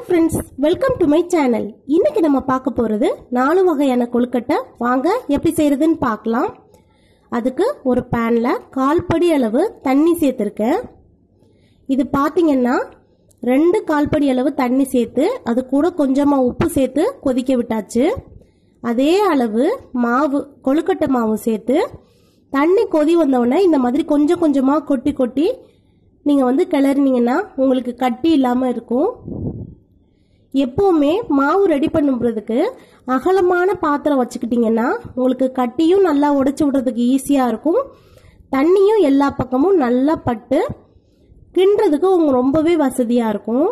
friends welcome to my channel இன்னைக்கு நம்ம பார்க்க போறது நாலு வகையான கொழுக்கட்டை வாங்க எப்படி செய்யறதுன்னு பார்க்கலாம் அதுக்கு ஒரு பேன்ல கால் படி அளவு தண்ணி சேர்த்துருக்கேன் இது பார்த்தீங்கன்னா ரெண்டு கால் படி அளவு தண்ணி சேர்த்து அது கூட கொஞ்சமா உப்பு சேர்த்து கொதிக்க விட்டாச்சு அதே அளவு மாவு கொழுக்கட்டை மாவு சேர்த்து தண்ணி கொதி வந்தவுடனே இந்த மாதிரி கொஞ்சம் கொஞ்சமா கொட்டி கொட்டி நீங்க வந்து கிளறினீங்கன்னா உங்களுக்கு கட்டி இல்லாம இருக்கும் எப்பவுமே மாவு ரெடி பண்ணுறதுக்கு அகலமான பாத்திரம் வச்சுக்கிட்டிங்கன்னா உங்களுக்கு கட்டியும் நல்லா உடைச்சி விடுறதுக்கு ஈஸியாக இருக்கும் தண்ணியும் எல்லா பக்கமும் நல்லா பட்டு கிண்டுறதுக்கு உங்க ரொம்பவே வசதியாக இருக்கும்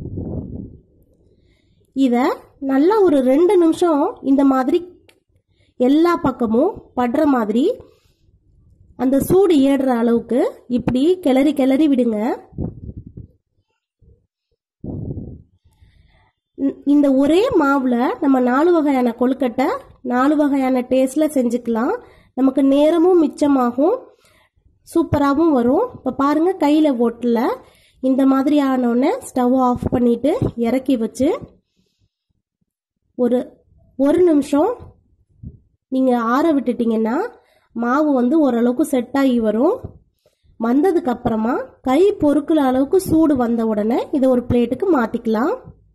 இதை நல்லா ஒரு ரெண்டு நிமிஷம் இந்த மாதிரி எல்லா பக்கமும் படுற மாதிரி அந்த சூடு ஏறுற அளவுக்கு இப்படி கிளறி கிளறி விடுங்க இந்த ஒரே மாவுல நம்ம நாலு வகையான கொழுக்கட்டை நாலு வகையான டேஸ்ட்ல செஞ்சுக்கலாம் நமக்கு நேரமும் மிச்சமாகும் சூப்பராகவும் வரும் இப்போ பாருங்க கையில் ஒட்டல இந்த மாதிரி ஆனோடனே ஸ்டவ் ஆஃப் பண்ணிட்டு இறக்கி வச்சு ஒரு ஒரு நிமிஷம் நீங்கள் ஆற விட்டுட்டீங்கன்னா மாவு வந்து ஓரளவுக்கு செட் ஆகி வரும் வந்ததுக்கு அப்புறமா கை பொறுக்கிற அளவுக்கு சூடு வந்த உடனே இதை ஒரு பிளேட்டுக்கு மாற்றிக்கலாம்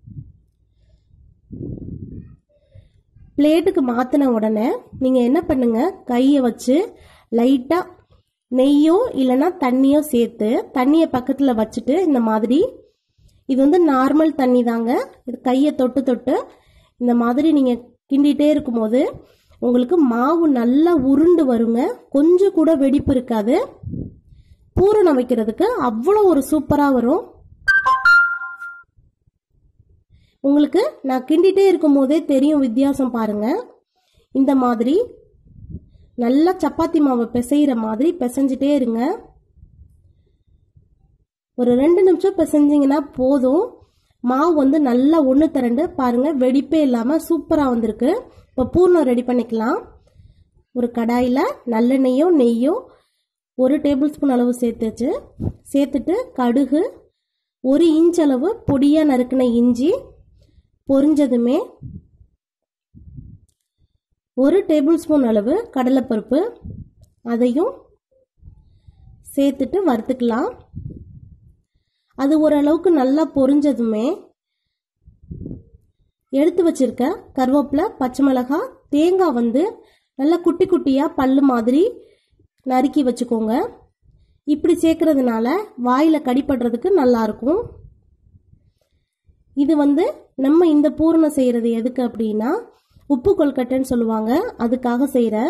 பிளேட்டுக்கு மாற்றின உடனே நீங்கள் என்ன பண்ணுங்க கையை வச்சு லைட்டாக நெய்யோ இல்லைன்னா தண்ணியோ சேர்த்து தண்ணியை பக்கத்தில் வச்சுட்டு இந்த மாதிரி இது வந்து நார்மல் தண்ணி தாங்க இது கையை தொட்டு தொட்டு இந்த மாதிரி நீங்கள் கிண்டிகிட்டே இருக்கும்போது உங்களுக்கு மாவு நல்லா உருண்டு வருங்க கொஞ்சம் கூட வெடிப்பு இருக்காது பூரணம் வைக்கிறதுக்கு அவ்வளோ ஒரு சூப்பராக வரும் உங்களுக்கு நான் கிண்டிட்டே இருக்கும் போதே தெரியும் வித்தியாசம் பாருங்க இந்த மாதிரி நல்லா சப்பாத்தி மாவை பிசைகிற மாதிரி பிசைஞ்சிட்டே இருங்க ஒரு ரெண்டு நிமிஷம் பிசைஞ்சிங்கன்னா போதும் மாவு வந்து நல்லா ஒன்று திரண்டு பாருங்க வெடிப்பே இல்லாமல் சூப்பராக வந்திருக்கு இப்போ பூர்ணம் ரெடி பண்ணிக்கலாம் ஒரு கடாயில் நல்லெண்ணெயோ நெய்யோ ஒரு டேபிள் ஸ்பூன் அளவு சேர்த்துச்சு சேர்த்துட்டு கடுகு ஒரு இன்ச் அளவு பொடியாக நறுக்கின இஞ்சி பொரிஞ்சதுமே ஒரு டேபிள் ஸ்பூன் அளவு கடலைப்பருப்பு அதையும் சேர்த்துட்டு வறுத்துக்கலாம் அது ஓரளவுக்கு நல்லா பொரிஞ்சதுமே எடுத்து வச்சிருக்க கருவேப்பிலை பச்சை மிளகாய் தேங்காய் வந்து நல்லா குட்டி குட்டியாக பல்லு மாதிரி நறுக்கி வச்சுக்கோங்க இப்படி சேர்க்கறதுனால வாயில் கடிப்படுறதுக்கு நல்லாயிருக்கும் இது வந்து நம்ம இந்த பூரணம் செய்கிறது எதுக்கு அப்படின்னா உப்பு கொல்கட்டைன்னு சொல்லுவாங்க அதுக்காக செய்கிறேன்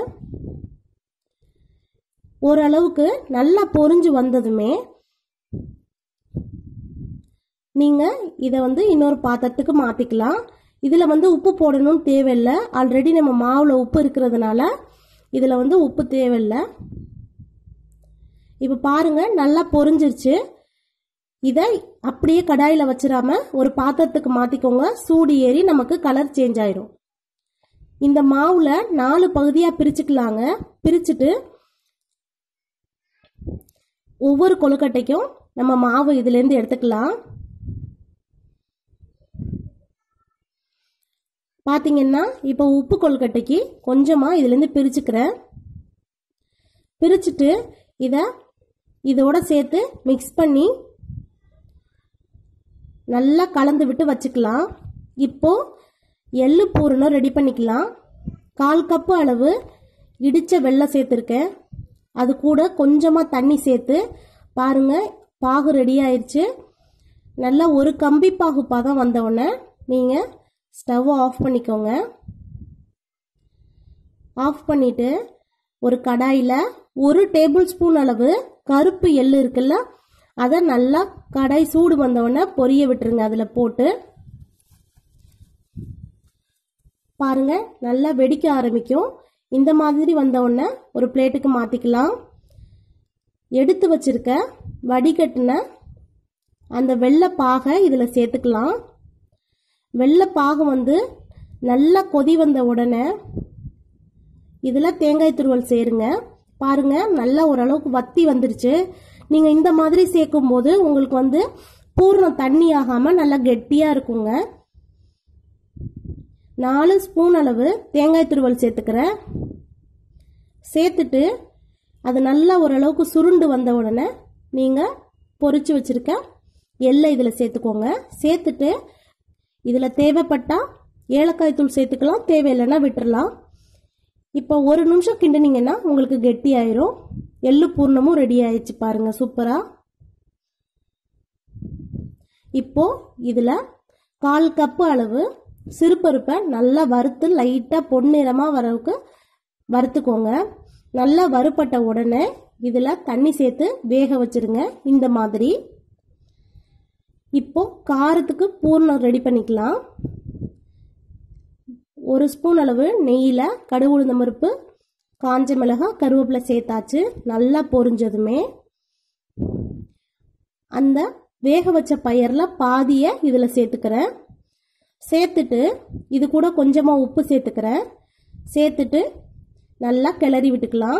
ஓரளவுக்கு நல்லா பொறிஞ்சு வந்ததுமே நீங்கள் இதை வந்து இன்னொரு பாத்திரத்துக்கு மாற்றிக்கலாம் இதில் வந்து உப்பு போடணும்னு தேவையில்லை ஆல்ரெடி நம்ம மாவில் உப்பு இருக்கிறதுனால இதில் வந்து உப்பு தேவையில்லை இப்போ பாருங்கள் நல்லா பொரிஞ்சிருச்சு இதை அப்படியே கடாயில் வச்சிடாம ஒரு பாத்திரத்துக்கு மாற்றிக்கோங்க சூடு ஏறி நமக்கு கலர் சேஞ்ச் ஆயிடும் இந்த மாவில் நாலு பகுதியாக பிரிச்சுக்கலாங்க பிரிச்சுட்டு ஒவ்வொரு கொழுக்கட்டைக்கும் நம்ம மாவு இதுலேருந்து எடுத்துக்கலாம் பார்த்தீங்கன்னா இப்போ உப்பு கொழுக்கட்டைக்கு கொஞ்சமாக இதுலேருந்து பிரிச்சுக்கிறேன் பிரிச்சுட்டு இதை இதோட சேர்த்து மிக்ஸ் பண்ணி நல்லா கலந்து விட்டு வச்சுக்கலாம் இப்போ எள்ளு பூரணம் ரெடி பண்ணிக்கலாம் கால் கப்பு அளவு இடித்த வெள்ளம் சேர்த்துருக்கேன் அது கூட கொஞ்சமாக தண்ணி சேர்த்து பாருங்க பாகு ரெடி ஆயிடுச்சு நல்லா ஒரு கம்பி பாகு பதம் வந்தவுடனே நீங்கள் ஸ்டவ்வை ஆஃப் பண்ணிக்கோங்க ஆஃப் பண்ணிவிட்டு ஒரு கடாயில் ஒரு டேபிள் ஸ்பூன் அளவு கருப்பு எள்ளு இருக்குல்ல அதை நல்லா கடாய் சூடு வந்தவுடனே பொரிய விட்டுருங்க அதில் போட்டு பாருங்க நல்லா வெடிக்க ஆரம்பிக்கும் இந்த மாதிரி வந்தவுடனே ஒரு பிளேட்டுக்கு மாற்றிக்கலாம் எடுத்து வச்சிருக்க வடிகட்டின அந்த வெள்ளை பாகை இதில் சேர்த்துக்கலாம் வெள்ளை பாகு வந்து நல்லா கொதி வந்த உடனே இதில் தேங்காய் துருவல் சேருங்க பாருங்க நல்லா ஓரளவுக்கு வத்தி வந்துருச்சு நீங்கள் இந்த மாதிரி சேர்க்கும் போது உங்களுக்கு வந்து பூர்ணம் தண்ணி ஆகாமல் நல்லா கெட்டியாக இருக்குங்க நாலு ஸ்பூன் அளவு தேங்காய் துருவல் சேர்த்துக்கிறேன் சேர்த்துட்டு அது நல்லா ஓரளவுக்கு சுருண்டு வந்த உடனே நீங்கள் பொரிச்சு வச்சுருக்க எள்ளை இதில் சேர்த்துக்கோங்க சேர்த்துட்டு இதில் தேவைப்பட்டால் ஏலக்காய் தூள் சேர்த்துக்கலாம் தேவையில்லைன்னா விட்டுறலாம் இப்போ ஒரு நிமிஷம் கிண்டுனீங்கன்னா உங்களுக்கு கெட்டி ஆயிரும் எள்ளு பூர்ணமும் ரெடி ஆயிடுச்சு பாருங்க சூப்பரா இப்போ இதில் கால் கப்பு அளவு சிறுபருப்பை நல்லா வறுத்து லைட்டாக பொன்னிறமாக வரவுக்கு வறுத்துக்கோங்க நல்லா வறுப்பட்ட உடனே இதில் தண்ணி சேர்த்து வேக வச்சிருங்க இந்த மாதிரி இப்போ காரத்துக்கு பூர்ணம் ரெடி பண்ணிக்கலாம் ஒரு ஸ்பூன் அளவு நெய்யில் கடுகு உளுந்த பருப்பு காஞ்ச மிளகாய் கருவேப்பிலை சேர்த்தாச்சு நல்லா பொரிஞ்சதுமே அந்த வேக வச்ச பயிரில் பாதியை இதில் சேர்த்துக்கிறேன் சேர்த்துட்டு இது கூட கொஞ்சமாக உப்பு சேர்த்துக்கிறேன் சேர்த்துட்டு நல்லா கிளறி விட்டுக்கலாம்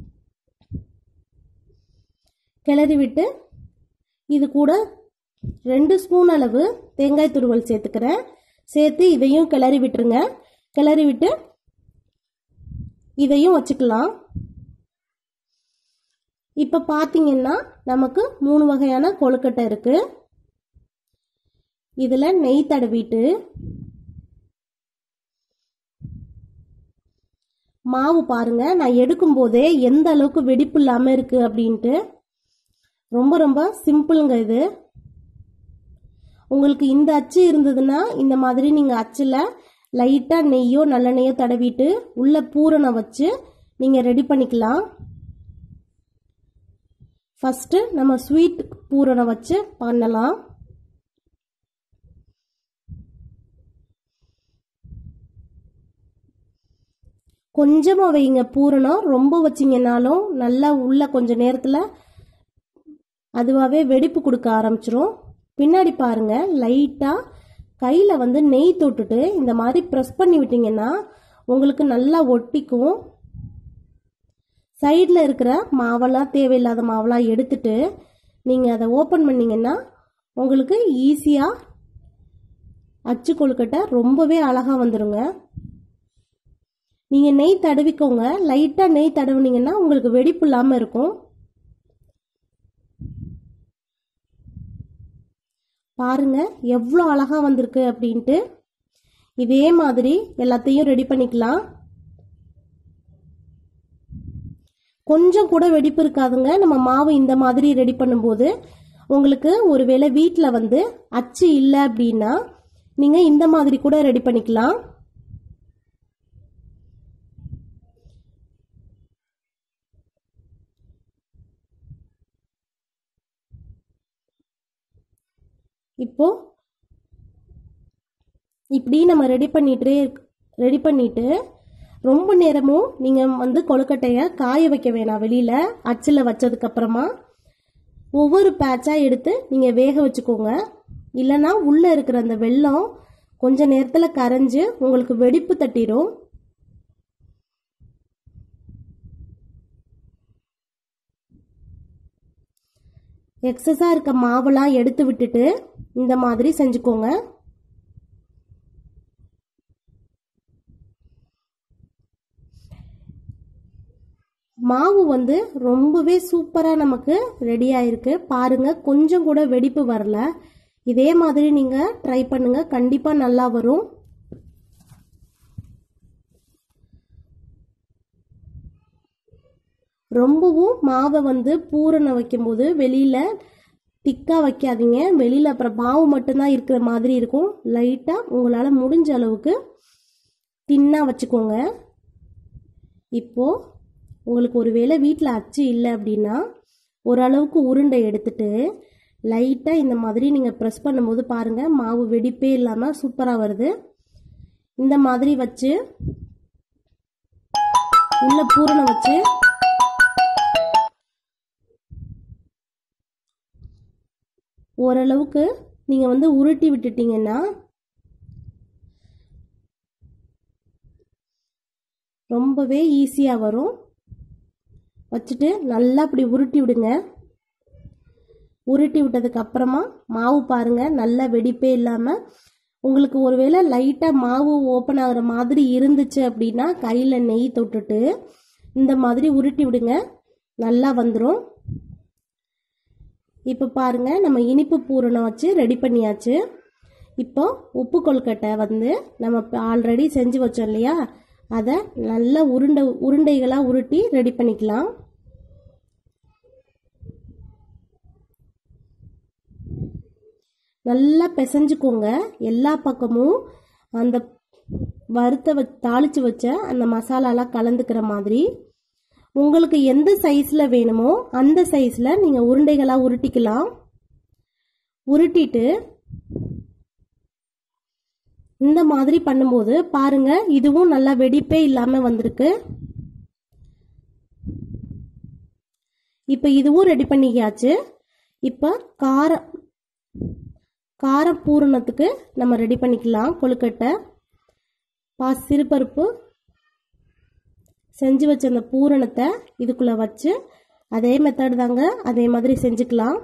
கிளறி விட்டு இது கூட ரெண்டு ஸ்பூன் அளவு தேங்காய் துருவல் சேர்த்துக்கிறேன் சேர்த்து இதையும் கிளறி விட்டுருங்க கிளறி விட்டு இதையும் வச்சுக்கலாம் இப்போ பார்த்தீங்கன்னா நமக்கு மூணு வகையான கொழுக்கட்டை இருக்கு இதில் நெய் தடவிட்டு மாவு பாருங்க நான் எடுக்கும் போதே எந்த அளவுக்கு வெடிப்பு இல்லாமல் இருக்கு அப்படின்ட்டு ரொம்ப ரொம்ப சிம்பிளுங்க இது உங்களுக்கு இந்த அச்சு இருந்ததுன்னா இந்த மாதிரி நீங்கள் அச்சில் லைட்டாக நெய்யோ நல்லெண்ணெய்யோ தடவிட்டு உள்ள பூரணை வச்சு நீங்கள் ரெடி பண்ணிக்கலாம் ஃபஸ்ட்டு நம்ம ஸ்வீட் பூரணை வச்சு பண்ணலாம் கொஞ்சமாக வைங்க பூரணம் ரொம்ப வச்சிங்கனாலும் நல்லா உள்ள கொஞ்ச நேரத்தில் அதுவாகவே வெடிப்பு கொடுக்க ஆரம்பிச்சிரும் பின்னாடி பாருங்க லைட்டாக கையில் வந்து நெய் தொட்டுட்டு இந்த மாதிரி ப்ரெஸ் பண்ணி விட்டீங்கன்னா உங்களுக்கு நல்லா ஒட்டிக்கும் சைடில் இருக்கிற மாவெல்லாம் தேவையில்லாத மாவெல்லாம் எடுத்துட்டு நீங்கள் அதை ஓப்பன் பண்ணிங்கன்னா உங்களுக்கு ஈஸியாக அச்சு கொழுக்கட்டை ரொம்பவே அழகாக வந்துடுங்க நீங்கள் நெய் தடவிக்கோங்க லைட்டாக நெய் தடவுனீங்கன்னா உங்களுக்கு வெடிப்பு இல்லாமல் இருக்கும் பாருங்க எவ்வளோ அழகா வந்திருக்கு அப்படின்ட்டு இதே மாதிரி எல்லாத்தையும் ரெடி பண்ணிக்கலாம் கொஞ்சம் கூட வெடிப்பு இருக்காதுங்க நம்ம மாவு இந்த மாதிரி ரெடி பண்ணும்போது உங்களுக்கு ஒருவேளை வீட்டில் வந்து அச்சு இல்லை அப்படின்னா நீங்கள் இந்த மாதிரி கூட ரெடி பண்ணிக்கலாம் இப்போ இப்படி நம்ம ரெடி பண்ணிட்டு ரெடி பண்ணிட்டு ரொம்ப நேரமும் நீங்கள் வந்து கொழுக்கட்டையை காய வைக்க வேணாம் வெளியில் அச்சில் வச்சதுக்கு அப்புறமா ஒவ்வொரு பேட்சாக எடுத்து நீங்கள் வேக வச்சுக்கோங்க இல்லைன்னா உள்ளே இருக்கிற அந்த வெள்ளம் கொஞ்ச நேரத்தில் கரைஞ்சு உங்களுக்கு வெடிப்பு தட்டிடும் எக்ஸஸாக இருக்க மாவெல்லாம் எடுத்து விட்டுட்டு இந்த மாதிரி செஞ்சுக்கோங்க மாவு வந்து ரொம்பவே சூப்பராக நமக்கு ரெடி ஆயிருக்கு பாருங்க கொஞ்சம் கூட வெடிப்பு வரல இதே மாதிரி நீங்கள் ட்ரை பண்ணுங்க கண்டிப்பாக நல்லா வரும் ரொம்பவும் மாவை வந்து பூரண வைக்கும்போது வெளியில் திக்காக வைக்காதீங்க வெளியில் அப்புறம் மாவு மட்டும்தான் இருக்கிற மாதிரி இருக்கும் லைட்டாக உங்களால் முடிஞ்ச அளவுக்கு தின்னாக வச்சுக்கோங்க இப்போது உங்களுக்கு ஒரு வேளை வீட்டில் அச்சு இல்லை அப்படின்னா ஓரளவுக்கு உருண்டை எடுத்துட்டு லைட்டாக இந்த மாதிரி நீங்கள் ப்ரெஸ் பண்ணும்போது பாருங்கள் மாவு வெடிப்பே இல்லாமல் சூப்பராக வருது இந்த மாதிரி வச்சு உள்ள பூரணம் வச்சு ஓரளவுக்கு நீங்கள் வந்து உருட்டி விட்டுட்டீங்கன்னா ரொம்பவே ஈஸியாக வரும் வச்சுட்டு நல்லா அப்படி உருட்டி விடுங்க உருட்டி விட்டதுக்கு அப்புறமா மாவு பாருங்க நல்லா வெடிப்பே இல்லாமல் உங்களுக்கு ஒருவேளை லைட்டாக மாவு ஓப்பன் ஆகுற மாதிரி இருந்துச்சு அப்படின்னா கையில் நெய் தொட்டுட்டு இந்த மாதிரி உருட்டி விடுங்க நல்லா வந்துடும் இப்போ பாருங்க நம்ம இனிப்பு பூரணம் வச்சு ரெடி பண்ணியாச்சு இப்போ உப்பு கொழுக்கட்டை வந்து நம்ம ஆல்ரெடி செஞ்சு வச்சோம் இல்லையா அதை நல்லா உருண்டை உருண்டைகளாக உருட்டி ரெடி பண்ணிக்கலாம் நல்லா பிசைஞ்சுக்கோங்க எல்லா பக்கமும் அந்த வறுத்த வ தாளித்து வச்ச அந்த மசாலாலாம் கலந்துக்கிற மாதிரி உங்களுக்கு எந்த சைஸில் வேணுமோ அந்த சைஸில் நீங்கள் உருண்டைகளாக உருட்டிக்கலாம் உருட்டிட்டு இந்த மாதிரி பண்ணும்போது பாருங்க இதுவும் நல்லா வெடிப்பே இல்லாமல் வந்திருக்கு இப்போ இதுவும் ரெடி பண்ணிக்காச்சு இப்போ கார கார பூரணத்துக்கு நம்ம ரெடி பண்ணிக்கலாம் கொழுக்கட்டை பா சிறுபருப்பு செஞ்சு வச்ச அந்த பூரணத்தை இதுக்குள்ளே வச்சு அதே மெத்தட் தாங்க அதே மாதிரி செஞ்சுக்கலாம்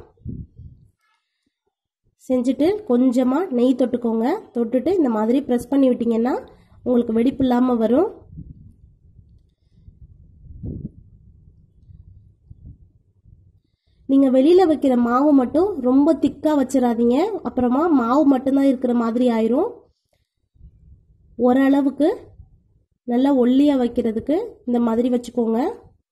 செஞ்சுட்டு கொஞ்சமாக நெய் தொட்டுக்கோங்க தொட்டுட்டு இந்த மாதிரி ப்ரெஸ் பண்ணி விட்டிங்கன்னா உங்களுக்கு வெடிப்பு இல்லாமல் வரும் நீங்கள் வெளியில் வைக்கிற மாவு மட்டும் ரொம்ப திக்காக வச்சிடாதீங்க அப்புறமா மாவு மட்டும்தான் இருக்கிற மாதிரி ஆயிரும் ஓரளவுக்கு நல்லா ஒல்லியாக வைக்கிறதுக்கு இந்த மாதிரி வச்சுக்கோங்க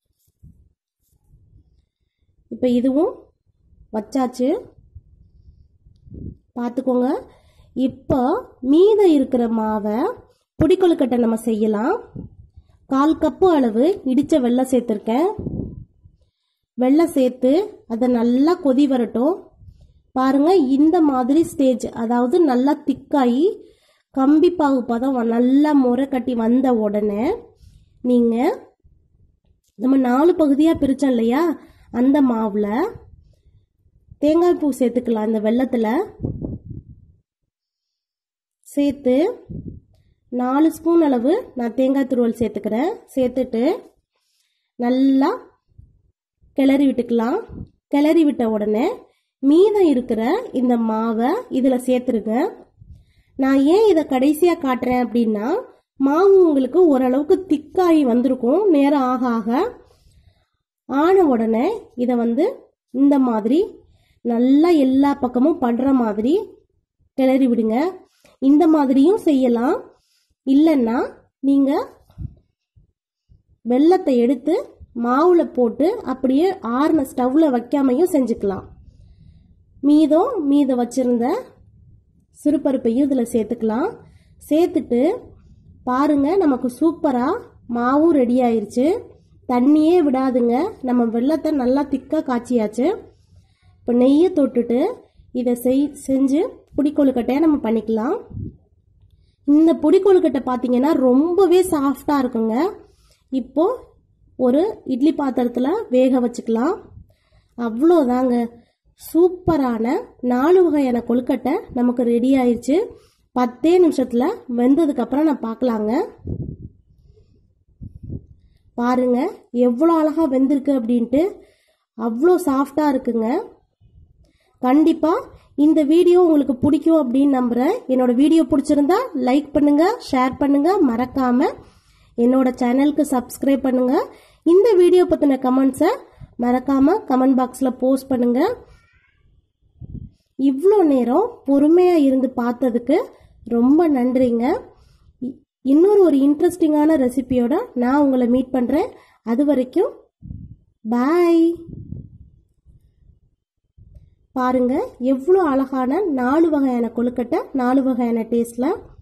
இப்போ இதுவும் வச்சாச்சு பார்த்துக்கோங்க இப்போ மீதம் இருக்கிற மாவை புடிக்கொழுக்கட்டை நம்ம செய்யலாம் கால் கப்பு அளவு இடித்த வெள்ளம் சேர்த்துருக்கேன் வெள்ளம் சேர்த்து அதை நல்லா கொதி வரட்டும் பாருங்க இந்த மாதிரி ஸ்டேஜ் அதாவது நல்லா திக்காகி கம்பி பாகு பதம் நல்லா முறை கட்டி வந்த உடனே நீங்கள் நம்ம நாலு பகுதியாக பிரித்தோம் இல்லையா அந்த மாவில் தேங்காய் பூ சேர்த்துக்கலாம் இந்த வெள்ளத்தில் சேர்த்து நாலு ஸ்பூன் அளவு நான் தேங்காய் துருவல் சேர்த்துக்கிறேன் சேர்த்துட்டு நல்லா கிளறி விட்டுக்கலாம் கிளறி விட்ட உடனே மீதம் இருக்கிற இந்த மாவை இதில் சேர்த்துருங்க நான் ஏன் இதை கடைசியாக காட்டுறேன் அப்படின்னா மாவு உங்களுக்கு ஓரளவுக்கு திக்காகி வந்திருக்கும் நேரம் ஆக ஆக ஆன உடனே இதை வந்து இந்த மாதிரி நல்லா எல்லா பக்கமும் படுற மாதிரி கிளறி விடுங்க இந்த மாதிரியும் செய்யலாம் இல்லைன்னா நீங்கள் வெள்ளத்தை எடுத்து மாவில் போட்டு அப்படியே ஆறுன ஸ்டவ்வில் வைக்காமையும் செஞ்சுக்கலாம் மீதம் மீதம் வச்சுருந்த சிறுபருப்பையும் இதில் சேர்த்துக்கலாம் சேர்த்துட்டு பாருங்க நமக்கு சூப்பராக மாவும் ரெடி ஆயிருச்சு தண்ணியே விடாதுங்க நம்ம வெள்ளத்தை நல்லா திக்காக காய்ச்சியாச்சு இப்போ நெய்யை தொட்டுட்டு இதை செய் செஞ்சு புடிக்கொழுக்கட்டையை நம்ம பண்ணிக்கலாம் இந்த புடிக்கொழுக்கட்டை பார்த்தீங்கன்னா ரொம்பவே சாஃப்டாக இருக்குங்க இப்போ ஒரு இட்லி பாத்திரத்தில் வேக வச்சுக்கலாம் அவ்வளோதாங்க சூப்பரான நாலு வகையான கொழுக்கட்டை நமக்கு ரெடி ஆயிடுச்சு பத்தே நிமிஷத்தில் வெந்ததுக்கப்புறம் நான் பார்க்கலாங்க பாருங்க எவ்வளோ அழகாக வெந்திருக்கு அப்படின்ட்டு அவ்வளோ சாஃப்டாக இருக்குங்க கண்டிப்பாக இந்த வீடியோ உங்களுக்கு பிடிக்கும் அப்படின்னு நம்புகிறேன் என்னோட வீடியோ பிடிச்சிருந்தா லைக் பண்ணுங்க ஷேர் பண்ணுங்க மறக்காம என்னோட சேனலுக்கு சப்ஸ்கிரைப் பண்ணுங்க இந்த வீடியோ பற்றின கமெண்ட்ஸை மறக்காம கமெண்ட் பாக்ஸில் போஸ்ட் பண்ணுங்க இவ்வளோ நேரம் பொறுமையாக இருந்து பார்த்ததுக்கு ரொம்ப நன்றிங்க இ- இன்னொரு ஒரு இன்ட்ரெஸ்டிங்கான ரெசிபியோட நான் உங்களை மீட் பண்ணுறேன் அது வரைக்கும் பாய் பாருங்க எவ்வளோ அழகான நாலு வகையான கொழுக்கட்டை நாலு வகையான டேஸ்ட்ல